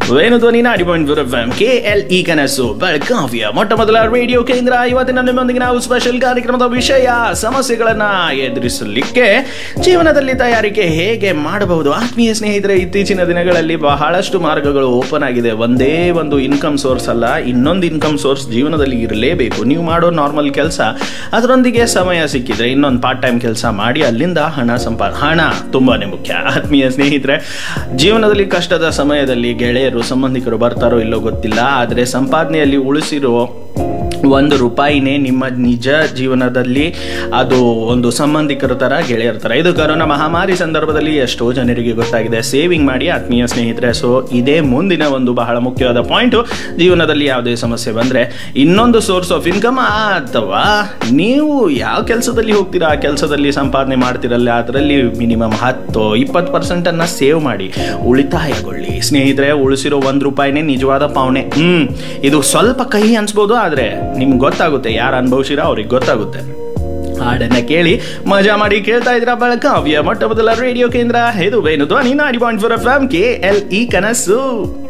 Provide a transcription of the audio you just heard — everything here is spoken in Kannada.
ವೇಣುಧ್ವನಿ ninety point four FM K L E ಇ ಕನಸು ಬೆಳಗಾವಿಯ ಮೊಟ್ಟ ಮೊದಲ ರೇಡಿಯೋ ಕೇಂದ್ರ ಇವತ್ತಿನ ನಿಮ್ಮೊಂದಿಗೆ ನಾವು ಸ್ಪೆಷಲ್ ಕಾರ್ಯಕ್ರಮದ ವಿಷಯ ಸಮಸ್ಯೆಗಳನ್ನ ಎದುರಿಸಲಿಕ್ಕೆ ಜೀವನದಲ್ಲಿ ತಯಾರಿಕೆ ಹೇಗೆ ಮಾಡಬಹುದು ಆತ್ಮೀಯ ಸ್ನೇಹಿತರೆ ಇತ್ತೀಚಿನ ದಿನಗಳಲ್ಲಿ ಬಹಳಷ್ಟು ಮಾರ್ಗಗಳು ಓಪನ್ ಆಗಿದೆ ಒಂದೇ ಒಂದು ಇನ್ಕಮ್ ಸೋರ್ಸ್ ಅಲ್ಲ ಇನ್ನೊಂದು ಇನ್ಕಮ್ ಸೋರ್ಸ್ ಜೀವನದಲ್ಲಿ ಇರಲೇಬೇಕು ನೀವು ಮಾಡೋ ನಾರ್ಮಲ್ ಕೆಲಸ ಅದರೊಂದಿಗೆ ಸಮಯ ಸಿಕ್ಕಿದ್ರೆ ಇನ್ನೊಂದು ಪಾರ್ಟ್ ಟೈಮ್ ಕೆಲಸ ಮಾಡಿ ಅಲ್ಲಿಂದ ಹಣ ಸಂಪಾದ ಹಣ ತುಂಬಾನೇ ಮುಖ್ಯ ಆತ್ಮೀಯ ಸ್ನೇಹಿತರೆ ಜೀವನದಲ್ಲಿ ಕಷ್ಟದ ಸಮಯದಲ್ಲಿ ಗೆಳೆಯರು ಸಂಬಂಧಿಕರು ಬರ್ತಾರೋ ಇಲ್ಲೋ ಗೊತ್ತಿಲ್ಲ ಆದರೆ ಸಂಪಾದನೆಯಲ್ಲಿ ಉಳಿಸಿರೋ ಒಂದು ರೂಪಾಯಿನೇ ನಿಮ್ಮ ನಿಜ ಜೀವನದಲ್ಲಿ ಅದು ಒಂದು ಸಂಬಂಧಿಕರ ಥರ ಗೆಳೆಯರ ಥರ ಇದು ಕರೋನಾ ಮಹಾಮಾರಿ ಸಂದರ್ಭದಲ್ಲಿ ಎಷ್ಟೋ ಜನರಿಗೆ ಗೊತ್ತಾಗಿದೆ ಸೇವಿಂಗ್ ಮಾಡಿ ಆತ್ಮೀಯ ಸ್ನೇಹಿತರೆ ಸೊ ಇದೇ ಮುಂದಿನ ಒಂದು ಬಹಳ ಮುಖ್ಯವಾದ ಪಾಯಿಂಟು ಜೀವನದಲ್ಲಿ ಯಾವುದೇ ಸಮಸ್ಯೆ ಬಂದರೆ ಇನ್ನೊಂದು ಸೋರ್ಸ್ ಆಫ್ ಇನ್ಕಮ್ ಅಥವಾ ನೀವು ಯಾವ ಕೆಲಸದಲ್ಲಿ ಹೋಗ್ತೀರಾ ಆ ಕೆಲಸದಲ್ಲಿ ಸಂಪಾದನೆ ಮಾಡ್ತಿರಲ್ಲ ಅದರಲ್ಲಿ ಮಿನಿಮಮ್ ಹತ್ತು ಇಪ್ಪತ್ತು ಪರ್ಸೆಂಟನ್ನು ಸೇವ್ ಮಾಡಿ ಉಳಿತಾಯಗೊಳ್ಳಿ ಸ್ನೇಹಿತರೆ ಉಳಿಸಿರೋ ಒಂದು ರೂಪಾಯಿನೇ ನಿಜವಾದ ಪಾವನೆ ಹ್ಞೂ ಇದು ಸ್ವಲ್ಪ ಕಹಿ ಅನ್ಸ್ಬೋದು ಆದರೆ ನಿಮ್ಗೆ ಗೊತ್ತಾಗುತ್ತೆ ಯಾರು ಅನುಭವಿಸಿರೋ ಅವ್ರಿಗೆ ಗೊತ್ತಾಗುತ್ತೆ ಹಾಡನ್ನ ಕೇಳಿ ಮಜಾ ಮಾಡಿ ಕೇಳ್ತಾ ಇದ್ರ ಬೆಳಗಾವಿಯ ಮೊಟ್ಟ ಮೊದಲ ರೇಡಿಯೋ ಕೇಂದ್ರ ಇದು Venu Dhwani ninety point four FM K L E ಇ ಕನಸು